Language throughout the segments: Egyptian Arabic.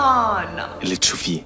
فرحانة اللي تشوفيه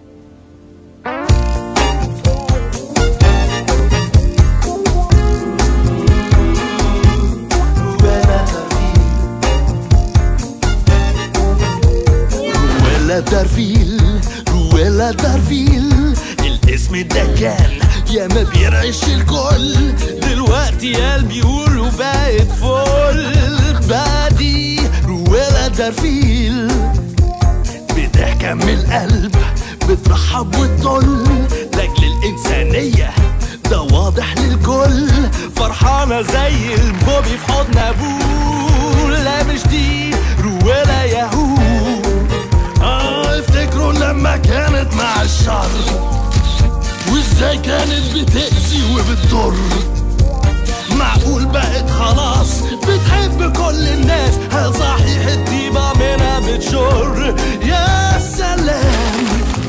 رويلا دارفيل رويلا دارفيل الاسم ده كان يا ما بيرعش الكل دلوقتي قلبي يقولوا بقت فل بعدي رويلا دارفيل بضحكة من القلب بترحب وتطل لاجل الإنسانية ده واضح للكل فرحانة زي البوبي في حضن أبوه لا مش دي رويلا ياهو آه افتكروا لما كانت مع الشر وازاي كانت بتأذي وبتضر معقول بقت خلاص بتحب كل الناس هل صحيح الطيبة منها بتشر يا سلام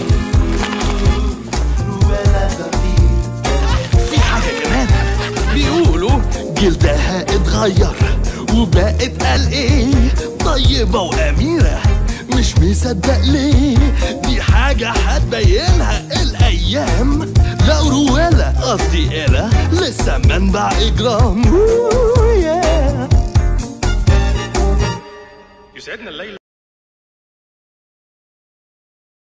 في حاجة كمان بيقولوا جلدها اتغير وبقت قال ايه طيبة وأميرة مش مصدق ليه دي حاجة هتبينها الأيام لا رويلا قصدي إلا لسه منبع إجرام أوه، yeah. يسعدنا الليلة